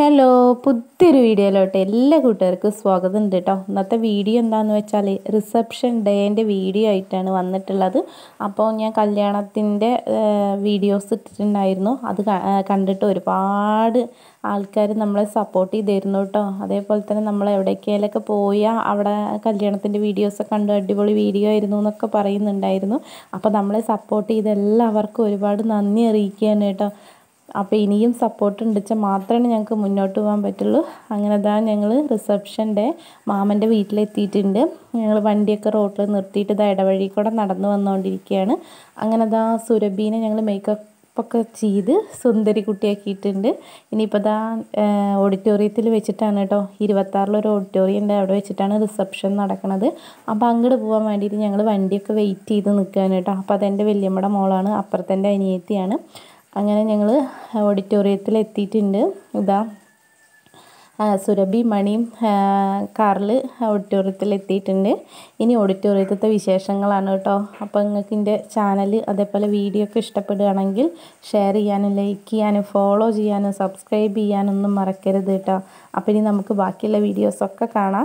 Hello പുതിയൊരു വീഡിയോയിലോട്ട് എല്ലാ കൂട്ടുകാർക്കും സ്വാഗതം ഉണ്ട് കേട്ടോ ഇന്നത്തെ വീഡിയോ എന്താണെന്ന് വെച്ചാൽ റിസപ്ഷൻ ഡേൻ്റെ വീഡിയോ ആയിട്ടാണ് വന്നിട്ടുള്ളത് അപ്പോൾ ഞാൻ കല്യാണത്തിൻ്റെ വീഡിയോസ് ഇട്ടിട്ടുണ്ടായിരുന്നു അത് ക- ആ, കണ്ടിട്ട് ഒരുപാട് ആൾക്കാർ നമ്മളെ സപ്പോർട്ട് ചെയ്തിരുന്നു കേട്ടോ അതേപോലെ തന്നെ നമ്മൾ എവിടേക്കേലൊക്കെ പോയാൽ അവിടെ കല്യാണത്തിൻ്റെ വീഡിയോസൊക്കെ കണ്ടു അടിപൊളി വീഡിയോ ആയിരുന്നു എന്നൊക്കെ പറയുന്നുണ്ടായിരുന്നു അപ്പോൾ നമ്മളെ സപ്പോർട്ട് ചെയ്ത എല്ലാവർക്കും ഒരുപാട് നന്ദി അറിയിക്കുകയാണ് കേട്ടോ അപ്പോൾ ഇനിയും സപ്പോർട്ട് ഉണ്ടിച്ചാൽ മാത്രമേ ഞങ്ങൾക്ക് മുന്നോട്ട് പോകാൻ പറ്റുള്ളൂ അങ്ങനെ ഇതാ ഞങ്ങൾ റിസപ്ഷൻ്റെ മാമൻ്റെ വീട്ടിലെത്തിയിട്ടുണ്ട് ഞങ്ങൾ വണ്ടിയൊക്കെ റോട്ടിൽ നിർത്തിയിട്ട് ഇതാ ഇടവഴി കൂടെ നടന്നു വന്നുകൊണ്ടിരിക്കുകയാണ് അങ്ങനെ ഇതാ സുരഭീനെ ഞങ്ങൾ മേക്കപ്പ് ഒക്കെ ചെയ്ത് സുന്ദരി കുട്ടിയാക്കിയിട്ടുണ്ട് ഇനിയിപ്പോൾ ഇതാ ഓഡിറ്റോറിയത്തിൽ വെച്ചിട്ടാണ് കേട്ടോ ഇരുപത്താറിലൊരു ഓഡിറ്റോറിയം ഉണ്ട് അവിടെ വെച്ചിട്ടാണ് റിസപ്ഷൻ നടക്കുന്നത് അപ്പോൾ അങ്ങോട്ട് പോകാൻ വേണ്ടിയിട്ട് ഞങ്ങൾ വണ്ടിയൊക്കെ വെയിറ്റ് ചെയ്ത് നിൽക്കുകയാണ് കേട്ടോ അപ്പോൾ അതെൻ്റെ വല്യമ്മയുടെ മോളാണ് അപ്പുറത്തെൻ്റെ അനിയത്തിയാണ് അങ്ങനെ ഞങ്ങൾ ഓഡിറ്റോറിയത്തിൽ എത്തിയിട്ടുണ്ട് ഇതാ ആ, സുരഭി മണിയും കാറിൽ ഓഡിറ്റോറിയത്തിൽ എത്തിയിട്ടുണ്ട് ഇനി ഓഡിറ്റോറിയത്തിലത്തെ വിശേഷങ്ങളാണ് കേട്ടോ അപ്പോൾ നിങ്ങൾക്ക് എൻ്റെ ചാനൽ അതേപോലെ വീഡിയോ ഒക്കെ ഇഷ്ടപ്പെടുകയാണെങ്കിൽ ഷെയർ ചെയ്യാനും ലൈക്ക് ചെയ്യാനും ഫോളോ ചെയ്യാനും സബ്സ്ക്രൈബ് ചെയ്യാനൊന്നും മറക്കരുത് കേട്ടോ അപ്പോൾ ഇനി നമുക്ക് ബാക്കിയുള്ള വീഡിയോസൊക്കെ കാണാം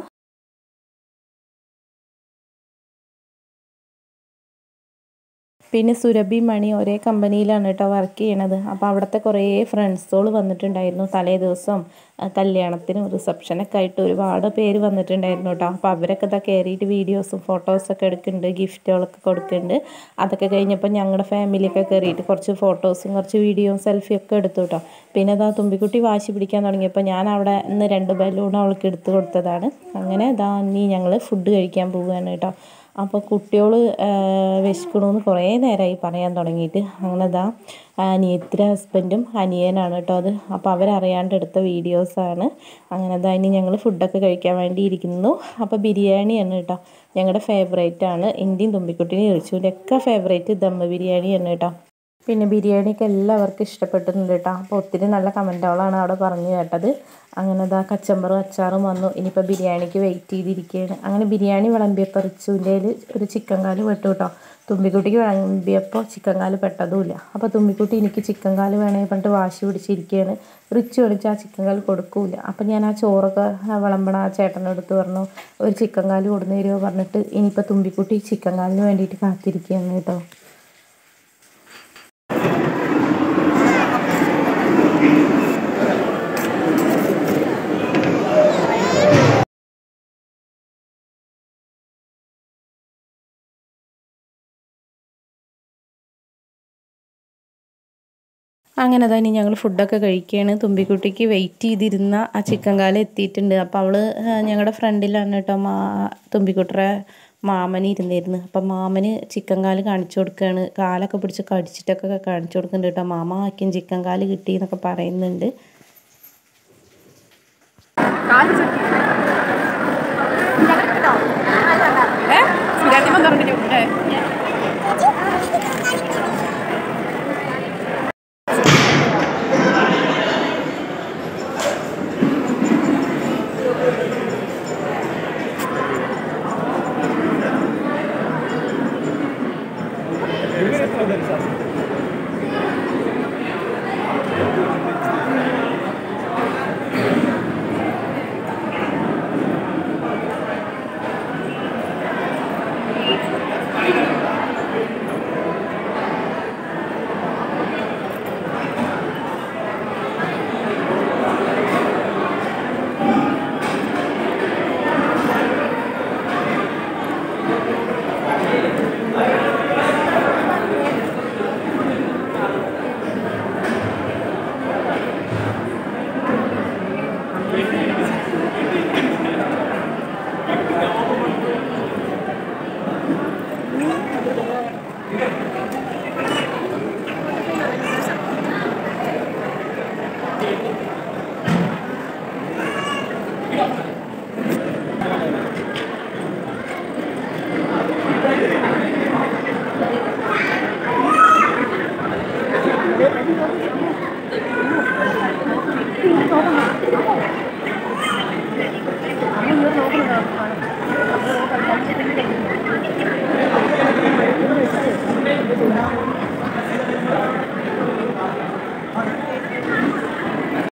പിന്നെ സുരഭി മണി ഒരേ കമ്പനിയിലാണ് കേട്ടോ വർക്ക് ചെയ്യണത് അപ്പോൾ അവിടുത്തെ കുറേ ഫ്രണ്ട്സുകൾ വന്നിട്ടുണ്ടായിരുന്നു തലേ ദിവസം ആ, കല്യാണത്തിനും റിസപ്ഷനൊക്കെ ആയിട്ട് ഒരുപാട് പേര് വന്നിട്ടുണ്ടായിരുന്നു കേട്ടോ അപ്പോൾ അവരൊക്കെ ഇതാ കയറിയിട്ട് വീഡിയോസും ഫോട്ടോസൊക്കെ എടുക്കുന്നുണ്ട് ഗിഫ്റ്റുകളൊക്കെ കൊടുക്കുന്നുണ്ട് അതൊക്കെ കഴിഞ്ഞപ്പോൾ ഞങ്ങളുടെ ഫാമിലിയൊക്കെ കയറിയിട്ട് കുറച്ച് ഫോട്ടോസും കുറച്ച് വീഡിയോയും സെൽഫിയും ഒക്കെ എടുത്തു കേട്ടോ പിന്നെ ഇതാ തുമ്പിക്കുട്ടി വാശി പിടിക്കാൻ തുടങ്ങിയപ്പോൾ ഞാൻ അവിടെ ഇന്ന് രണ്ട് ബലൂൺ അവൾക്ക് എടുത്തു കൊടുത്തതാണ് അങ്ങനെ ഇതാ ഇനി ഞങ്ങൾ ഫുഡ് കഴിക്കാൻ പോവുകയാണ് കേട്ടോ അപ്പോൾ കുട്ടികൾ വിശക്കണമെന്ന് കുറേ നേരമായി പറയാൻ തുടങ്ങിയിട്ട് അങ്ങനെ ഇതാ അനിയത്തിൻ്റെ ഹസ്ബൻഡും അനിയനാണ് കേട്ടോ അത് അപ്പോൾ അവരറിയാണ്ട് എടുത്ത വീഡിയോസാണ് അങ്ങനെ ഇതാ ഇനി ഞങ്ങൾ ഫുഡൊക്കെ കഴിക്കാൻ വേണ്ടി ഇരിക്കുന്നു അപ്പോൾ ബിരിയാണിയാണ് കേട്ടോ ഞങ്ങളുടെ ഫേവറേറ്റ് ആണ് ഇന്ത്യൻ തുമ്പിക്കുട്ടിനെ ഇറിച്ചൂൻ്റെ ഒക്കെ ഫേവറേറ്റ് ദമ്മ് ബിരിയാണിയാണ് കേട്ടോ പിന്നെ ബിരിയാണിയൊക്കെ എല്ലാവർക്കും ഇഷ്ടപ്പെട്ടിട്ടുണ്ട് കേട്ടോ അപ്പോൾ ഒത്തിരി നല്ല കമൻറ്റുകളാണ് അവിടെ പറഞ്ഞു കേട്ടത് അങ്ങനെ ഇതാ കച്ചമ്പറും അച്ചാറും വന്നു ഇനിയിപ്പോൾ ബിരിയാണിക്ക് വെയിറ്റ് ചെയ്തിരിക്കുകയാണ് അങ്ങനെ ബിരിയാണി വിളമ്പിയപ്പോൾ റിച്ചുവിൻ്റെ ഒരു ചിക്കൻ കാല് പെട്ടു കേട്ടോ തുമ്പിക്കുട്ടിക്ക് വിളമ്പിയപ്പോൾ ചിക്കൻ കാല് പെട്ടതുമില്ല അപ്പോൾ തുമ്പിക്കുട്ടി എനിക്ക് ചിക്കൻ കാല് വേണേ പറഞ്ഞിട്ട് വാശി പിടിച്ചിരിക്കുകയാണ് റിച്ച് വിളിച്ച് ആ ചിക്കൻ കാല് കൊടുക്കൂല അപ്പോൾ ഞാൻ ആ ചോറൊക്കെ വിളമ്പണ ആ ചേട്ടൻ്റെ അടുത്ത് പറഞ്ഞു ഒരു ചിക്കൻ കാല് കൊടുന്നു തരുമോ പറഞ്ഞിട്ട് ഇനിയിപ്പോൾ തുമ്പിക്കുട്ടി ചിക്കൻ കാലിന് വേണ്ടിയിട്ട് കാത്തിരിക്കുകയാണ് കേട്ടോ അങ്ങനെ തന്നെ ഞങ്ങൾ ഫുഡൊക്കെ കഴിക്കുകയാണ് തുമ്പിക്കുട്ടിക്ക് വെയിറ്റ് ചെയ്തിരുന്ന ആ ചിക്കൻ കാലം എത്തിയിട്ടുണ്ട് അപ്പോൾ അവൾ ഞങ്ങളുടെ ഫ്രണ്ടിലാണ് കേട്ടോ മാ തുമ്പിക്കുട്ടറെ മാമന് ഇരുന്നിരുന്നു അപ്പം മാമന് ചിക്കൻ കാല് കാണിച്ചു കൊടുക്കുകയാണ് കാലൊക്കെ പിടിച്ച് കടിച്ചിട്ടൊക്കെ കാണിച്ചു കൊടുക്കുന്നുണ്ട് കേട്ടോ മാമ ആക്കിയും ചിക്കൻ കാല് കിട്ടി എന്നൊക്കെ പറയുന്നുണ്ട് ഏ? സിഗരറ്റിമ്മ തുറന്നിട്ട് ഏ